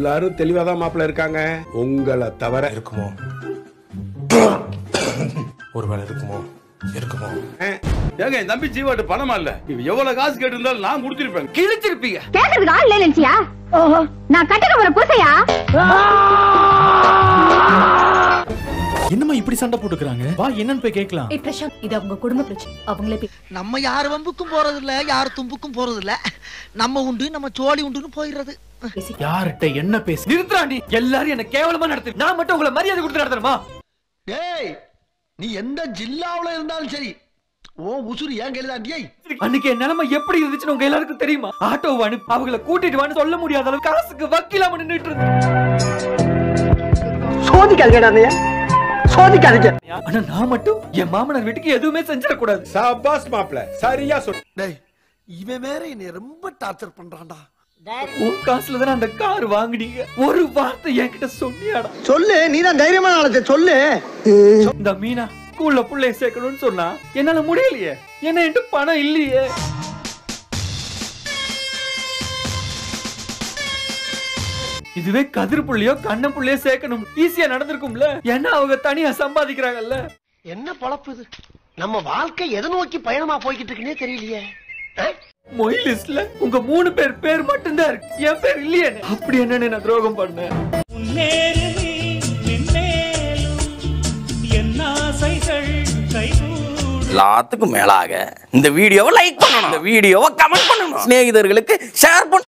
எல்லாரும் தெளிவாதான் மாப்பிள்ள இருக்காங்க உங்களை தவிர இருக்குமோ ஒருவேளை இருக்குமோ இருக்குமோ ஏங்க என் தம்பி ஜீவாட்டு பணமா இல்ல இவ எவ்வளவு காசு கேட்டிருந்தாலும் நான் கொடுத்திருப்பேன் கிழிச்சிருப்பீங்க கேக்குறதுக்கு ஆள் இல்ல நினைச்சியா ஓஹோ நான் கட்டுக்க போற பூசையா என்னம்மா இப்படி சண்டை போட்டுக்கிறாங்க வா என்னன்னு போய் கேட்கலாம் ஏய் பிரசாந்த் இது அவங்க குடும்ப பிரச்சனை அவங்களே போய் நம்ம யார் வம்புக்கும் போறது இல்ல யார் தும்புக்கும் போறது இல்ல நம்ம உண்டு நம்ம சோழி உண்டுன்னு போயிடுறது பேசி யார்கிட்ட என்ன பேச நிறுத்துறாண்டி எல்லாரும் என்ன கேவலமா நடத்து நான் மட்டும் உங்களை மரியாதை கொடுத்து நடத்துறமா டேய் நீ எந்த ஜில்லாவுல இருந்தாலும் சரி ஓ உசுறு ஏன் கையில தாண்டியே அன்னைக்கு என் நிலைமை எப்படி இருந்துச்சுன்னு உங்க எல்லாருக்கும் தெரியுமா ஆட்டோ அனுப்பி அவங்கள கூட்டிட்டு வான்னு சொல்ல முடியாத அளவுக்கு காசுக்கு வக்கீலாம நின்னுட்டு இருந்தேன் சோதிக்காதீங்க சோதிக்காதீங்க ஆனா நான் மட்டும் என் மாமனார் வீட்டுக்கு எதுவுமே செஞ்சிடக்கூடாது சபாஸ் மாப்பிள்ள சரியா சொல் டேய் இவன் வேற என்னை ரொம்ப டார்ச்சர் பண்றான்டா உன் காசுல தானே அந்த கார் வாங்குனீங்க ஒரு வார்த்தை என்கிட்ட சொன்னியாடா சொல்லு நீ தான் தைரியமான ஆளத்தை சொல்லு இந்த மீனா ஸ்கூல்ல புள்ளைய சேர்க்கணும்னு சொன்னா என்னால முடியலையே என்ன என்கிட்ட பணம் இல்லையே இதுவே கதிர் புள்ளையோ கண்ண புள்ளையோ சேர்க்கணும் ஈஸியா நடந்திருக்கும்ல ஏன்னா அவங்க தனியா சம்பாதிக்கிறாங்கல்ல என்ன பொழப்பு இது நம்ம வாழ்க்கை எதை நோக்கி பயணமா போய்கிட்டு இருக்குன்னே தெரியலையே மொய் லிஸ்ட்ல உங்க மூணு பேர் பேர் மட்டும்தான் இருக்கு என் பேர் இல்லையே அப்படி என்னன்னு நான் துரோகம் பண்ணேன் எல்லாத்துக்கும் மேலாக இந்த வீடியோவை லைக் பண்ணணும் இந்த வீடியோவை கமெண்ட் பண்ணணும் சிநேகிதர்களுக்கு ஷேர் பண்ணணும்